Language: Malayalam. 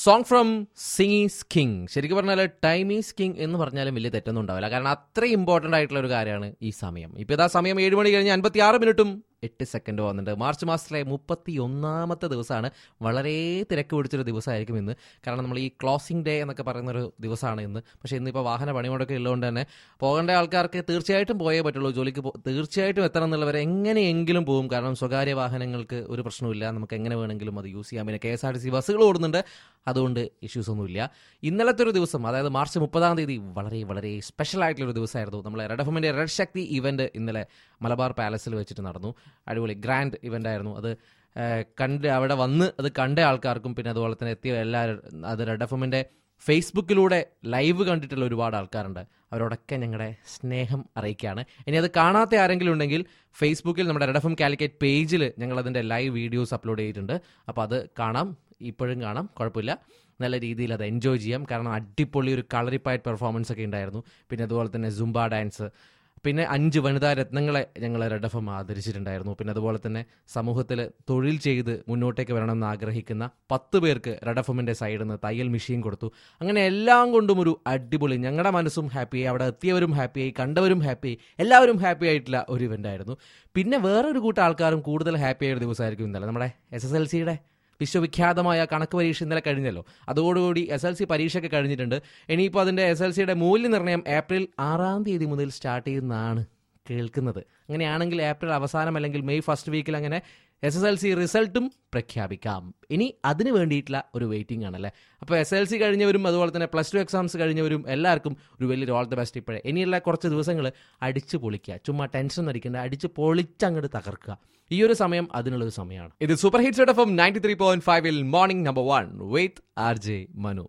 song from Singh is king ശരിക്കും പറഞ്ഞാൽ ടൈം ഈസ് കിങ് എന്ന് പറഞ്ഞാലും വലിയ തെറ്റൊന്നും ഉണ്ടാവില്ല കാരണം അത്രയും ഇമ്പോർട്ടൻ്റ് ആയിട്ടുള്ള ഒരു കാര്യമാണ് ഈ സമയം ഇപ്പോൾ ഇതാ സമയം ഏഴ് മണി കഴിഞ്ഞ് അൻപത്തി ആറ് മിനിറ്റും എട്ട് സെക്കൻഡ് വന്നിട്ടുണ്ട് മാർച്ച് മാസത്തിലെ മുപ്പത്തി ഒന്നാമത്തെ ദിവസമാണ് വളരെ തിരക്ക് പിടിച്ചൊരു ദിവസമായിരിക്കും ഇന്ന് കാരണം നമ്മൾ ഈ ക്ലോസിംഗ് ഡേ എന്നൊക്കെ പറയുന്ന ഒരു ദിവസമാണ് ഇന്ന് പക്ഷേ ഇന്നിപ്പോൾ വാഹന പണിമുടക്കം ഉള്ളതുകൊണ്ട് തന്നെ പോകേണ്ട ആൾക്കാർക്ക് തീർച്ചയായിട്ടും പോയേ പറ്റുള്ളൂ ജോലിക്ക് പോ- തീർച്ചയായിട്ടും എത്തണം എന്നുള്ളവർ എങ്ങനെയെങ്കിലും പോകും കാരണം സ്വകാര്യ വാഹനങ്ങൾക്ക് ഒരു പ്രശ്നമില്ല നമുക്ക് എങ്ങനെ വേണമെങ്കിലും അത് യൂസ് ചെയ്യാം പിന്നെ K S R T C ബസ്സുകൾ ഓടുന്നുണ്ട് അതുകൊണ്ട് ഇഷ്യൂസ് ഒന്നുമില്ല ഇന്നലത്തെ ഒരു ദിവസം അതായത് മാർച്ച് മുപ്പതാം തീയതി വളരെ വളരെ സ്പെഷ്യൽ ആയിട്ടുള്ള ഒരു ദിവസമായിരുന്നു നമ്മൾ റെഡ് എഫ് എമ്മിൻ്റെ റെഡ് ശക്തി ഇവന്റ് ഇന്നലെ മലബാർ പാലസിൽ വെച്ചിട്ട് നടന്നു അടിപൊളി ഗ്രാൻഡ് ഇവന്റ് ആയിരുന്നു അത് ആ, കണ്ട് അവിടെ വന്ന് അത് കണ്ട ആൾക്കാർക്കും പിന്നെ അതുപോലെ തന്നെ എത്തിയ എല്ലാവരും അത് റെഡ് എഫ് എമ്മിൻ്റെ ഫേസ്ബുക്കിലൂടെ ലൈവ് കണ്ടിട്ടുള്ള ഒരുപാട് ആൾക്കാരുണ്ട് അവരോടൊക്കെ ഞങ്ങളുടെ സ്നേഹം അറിയിക്കുകയാണ് ഇനി അത് കാണാത്ത ആരെങ്കിലും ഉണ്ടെങ്കിൽ ഫേസ്ബുക്കിൽ നമ്മുടെ റെഡ് എഫ് എം കാലിക്കേറ്റ് പേജിൽ ഞങ്ങൾ അതിൻ്റെ ലൈവ് വീഡിയോസ് അപ്ലോഡ് ചെയ്തിട്ടുണ്ട് അപ്പോൾ അത് കാണാം ഇപ്പോഴും കാണാം കുഴപ്പമില്ല നല്ല രീതിയിൽ അത് എൻജോയ് ചെയ്യാം കാരണം അടിപൊളി ഒരു കളറിപ്പായിട്ട് പെർഫോമൻസ് ഒക്കെ ഉണ്ടായിരുന്നു പിന്നെ അതുപോലെ തന്നെ സുംബ ഡാൻസ് പിന്നെ അഞ്ച് വനിതാ രത്നങ്ങളെ ഞങ്ങൾ റെഡ് എഫ് എം ആദരിച്ചിട്ടുണ്ടായിരുന്നു പിന്നെ അതുപോലെ തന്നെ സമൂഹത്തിൽ തൊഴിൽ ചെയ്ത് മുന്നോട്ടേക്ക് വരണമെന്ന് ആഗ്രഹിക്കുന്ന പത്ത് പേർക്ക് റെഡ് എഫ് എമ്മിൻ്റെ സൈഡിൽ നിന്ന് തയ്യൽ മെഷീൻ കൊടുത്തു അങ്ങനെ എല്ലാം കൊണ്ടും ഒരു അടിപൊളി ഞങ്ങളുടെ മനസ്സും ഹാപ്പിയായി അവിടെ എത്തിയവരും ഹാപ്പിയായി കണ്ടവരും ഹാപ്പിയായി എല്ലാവരും ഹാപ്പി ആയിട്ടുള്ള ഒരു ഇവൻ്റ് ആയിരുന്നു പിന്നെ വേറൊരു കൂട്ടം ആൾക്കാരും കൂടുതൽ ഹാപ്പി ആയ ഒരു ദിവസമായിരിക്കും ഇന്നലെ നമ്മുടെ എസ് എസ് എൽ സിയുടെ വിശ്വവിഖ്യാതമായ കണക്ക് പരീക്ഷ ഇന്നലെ കഴിഞ്ഞല്ലോ അതോടുകൂടി എസ് എൽ സി പരീക്ഷയൊക്കെ കഴിഞ്ഞിട്ടുണ്ട് ഇനിയിപ്പോൾ അതിൻ്റെ എസ് എൽ സിയുടെ മൂല്യനിർണ്ണയം ഏപ്രിൽ ആറാം തീയതി മുതൽ സ്റ്റാർട്ട് ചെയ്യുന്നതാണ് കേൾക്കുന്നത് അങ്ങനെയാണെങ്കിൽ ഏപ്രിൽ അവസാനം അല്ലെങ്കിൽ മെയ് ഫസ്റ്റ് വീക്കിൽ അങ്ങനെ എസ് എസ് എൽ സി റിസൾട്ടും പ്രഖ്യാപിക്കാം ഇനി അതിന് വേണ്ടിയിട്ടുള്ള ഒരു വെയിറ്റിംഗ് ആണല്ലേ അപ്പോൾ എസ് എൽ സി കഴിഞ്ഞവരും അതുപോലെ തന്നെ പ്ലസ് ടു എക്സാംസ് കഴിഞ്ഞവരും എല്ലാവർക്കും ഒരു വലിയൊരു ഓൾ ദ ബെസ്റ്റ് ഇപ്പോഴേ ഇനിയുള്ള കുറച്ച് ദിവസങ്ങൾ അടിച്ച് പൊളിക്കുക ചുമ്മാ ടെൻഷൻ അടിക്കേണ്ട അടിച്ച് പൊളിച്ചങ്ങോട്ട് തകർക്കുക ഈ ഒരു സമയം അതിനുള്ളൊരു സമയമാണ് ഇത് super hits F M ninety three point ഫൈവിൽ morning number one with R J Manu